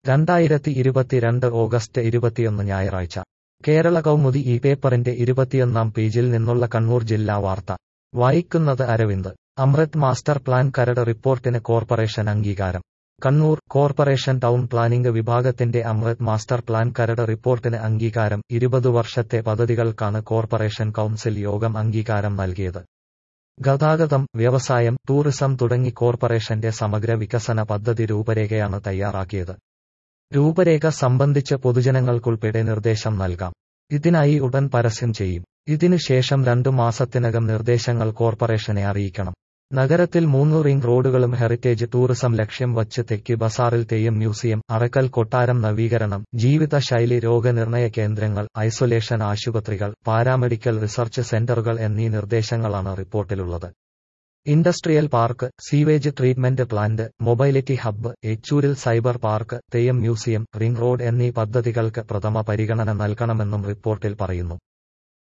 രണ്ടായിരത്തി ഇരുപത്തിരണ്ട് ഓഗസ്റ്റ് ഇരുപത്തിയൊന്ന് ഞായറാഴ്ച കേരള കൗമുദി ഈ പേപ്പറിന്റെ ഇരുപത്തിയൊന്നാം പേജിൽ നിന്നുള്ള കണ്ണൂർ ജില്ലാ വാർത്ത വായിക്കുന്നത് അരവിന്ദ് അമൃത് മാസ്റ്റർ പ്ലാൻ കരട് റിപ്പോർട്ടിന് കോർപ്പറേഷൻ അംഗീകാരം കണ്ണൂർ കോർപ്പറേഷൻ ടൗൺ പ്ലാനിംഗ് വിഭാഗത്തിന്റെ അമൃത് മാസ്റ്റർ പ്ലാൻ കരട് റിപ്പോർട്ടിന് അംഗീകാരം ഇരുപത് വർഷത്തെ പദ്ധതികൾക്കാണ് കോർപ്പറേഷൻ കൗൺസിൽ യോഗം അംഗീകാരം നൽകിയത് ഗതാഗതം വ്യവസായം ടൂറിസം തുടങ്ങി കോർപ്പറേഷന്റെ സമഗ്ര വികസന പദ്ധതി രൂപരേഖയാണ് തയ്യാറാക്കിയത് രൂപരേഖ സംബന്ധിച്ച് പൊതുജനങ്ങൾക്കുൾപ്പെടെ നിർദ്ദേശം നൽകാം ഇതിനായി ഉടൻ പരസ്യം ചെയ്യും ഇതിനു ശേഷം രണ്ടു മാസത്തിനകം നിർദ്ദേശങ്ങൾ കോർപ്പറേഷനെ അറിയിക്കണം നഗരത്തിൽ മൂന്ന് റിംഗ് റോഡുകളും ഹെറിറ്റേജ് ടൂറിസം ലക്ഷ്യം വച്ച് തെക്ക് ബസാറിൽ തെയ്യം മ്യൂസിയം അറക്കൽ കൊട്ടാരം നവീകരണം ജീവിതശൈലി രോഗനിർണയ കേന്ദ്രങ്ങൾ ഐസൊലേഷൻ ആശുപത്രികൾ പാരാമെഡിക്കൽ റിസർച്ച് സെന്ററുകൾ എന്നീ നിർദ്ദേശങ്ങളാണ് റിപ്പോർട്ടിലുള്ളത് industrial park sewage treatment plant mobility hub എച്ചൂരിൽ cyber park Theyyam museum ring road എന്നീ പദ്ധതികൾക്ക് പ്രഥമ പരിഗണന നൽകണമെന്നും റിപ്പോർട്ടിൽ പറയുന്നു